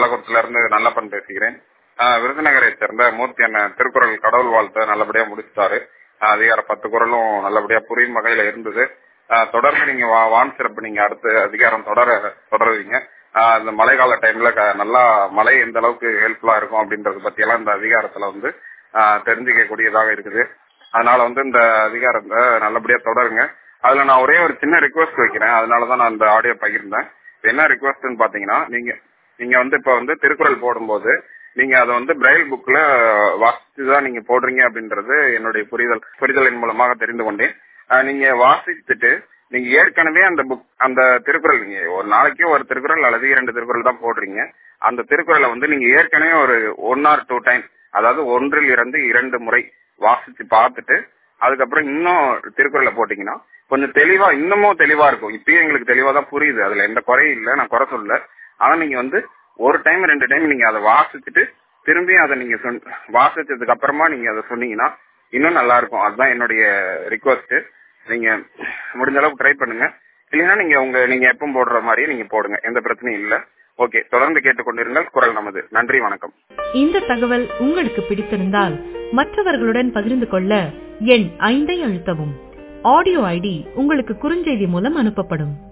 கள்ளக்குறிச்சில இருந்து நல்லப்பன் பேசுகிறேன் ஆஹ் விருதுநகரை சேர்ந்த மூர்த்தி அண்ணன் திருக்குறள் கடவுள் வாழ்த்து நல்லபடியா முடிச்சிட்டாரு ஆஹ் அதிகாரம் பத்து குரலும் நல்லபடியா புரியும் வகையில இருந்தது ஆஹ் தொடர்ந்து நீங்க வா- வான் சிறப்பு நீங்க அடுத்து அதிகாரம் தொடர தொடருவீங்க ஆஹ் இந்த மழைக்கால டைம்ல க- நல்லா மழை எந்த அளவுக்கு ஹெல்ப்ஃபுல்லா இருக்கும் அப்படின்றது பத்தி எல்லாம் இந்த அதிகாரத்துல வந்து ஆஹ் தெரிஞ்சுக்க கூடியதாக இருக்குது அதனால வந்து இந்த அதிகாரத்தை நல்லபடியா தொடருங்க அதுல நான் ஒரே ஒரு சின்ன ரிக்வஸ்ட் வைக்கிறேன் அதனாலதான் நான் இந்த ஆடியோ பகிர்ந்தேன் என்ன ரிக்வஸ்ட்னு பாத்தீங்கன்னா நீங்க நீங்க வந்து இப்ப வந்து திருக்குறள் போடும்போது நீங்க அதை வந்து பிரைல் புக்ல வாசிச்சு தான் நீங்க போடுறீங்க அப்படின்றது என்னுடைய புரிதல் புரிதலின் மூலமாக தெரிந்து கொண்டேன் ஆஹ் நீங்க வாசித்துட்டு நீங்க ஏற்கனவே அந்த புக் அந்த திருக்குறள் நீங்க ஒரு நாளைக்கு ஒரு திருக்குறள் அல்லது இரண்டு திருக்குறள் தான் போடுறீங்க அந்த திருக்குறளை வந்து நீங்க ஏற்கனவே ஒரு ஒன் ஆர் டூ டைம் அதாவது ஒன்றில் இருந்து இரண்டு முறை வாசிச்சு பார்த்துட்டு அதுக்கப்புறம் இன்னும் திருக்குறளை போட்டீங்கன்னா கொஞ்சம் தெளிவா இன்னமும் தெளிவா இருக்கும் இப்பயும் எங்களுக்கு தெளிவா தான் புரியுது அதுல எந்த குறையும் இல்ல நான் குறை சொல்லல ஆனா நீங்க வந்து ஒரு டைம் ரெண்டு டைம் நீங்க அதை வாசிச்சுட்டு திரும்பியும் அதை நீங்க சொன்ன- வாசிச்சதுக்கு அப்புறமா நீங்க அதை சொன்னீங்கன்னா இன்னும் நல்லா இருக்கும் அதுதான் என்னுடைய ரிக்வஸ்ட் நீங்க முடிஞ்ச அளவுக்கு ட்ரை பண்ணுங்க இல்லைன்னா நீங்க உங்க நீங்க எப்பவும் போடுற மாதிரியே நீங்க போடுங்க எந்த பிரச்சனையும் இல்ல ஓகே தொடர்ந்து கேட்டுக்கொண்டிருங்கள் குரல் நமது நன்றி வணக்கம் இந்த தகவல் உங்களுக்கு பிடித்திருந்தால் மற்றவர்களுடன் பகிர்ந்து கொள்ள எண் ஐந்தை அழுத்தவும் ஆடியோ ஐடி உங்களுக்கு குறுஞ்செய்தி மூலம் அனுப்பப்படும்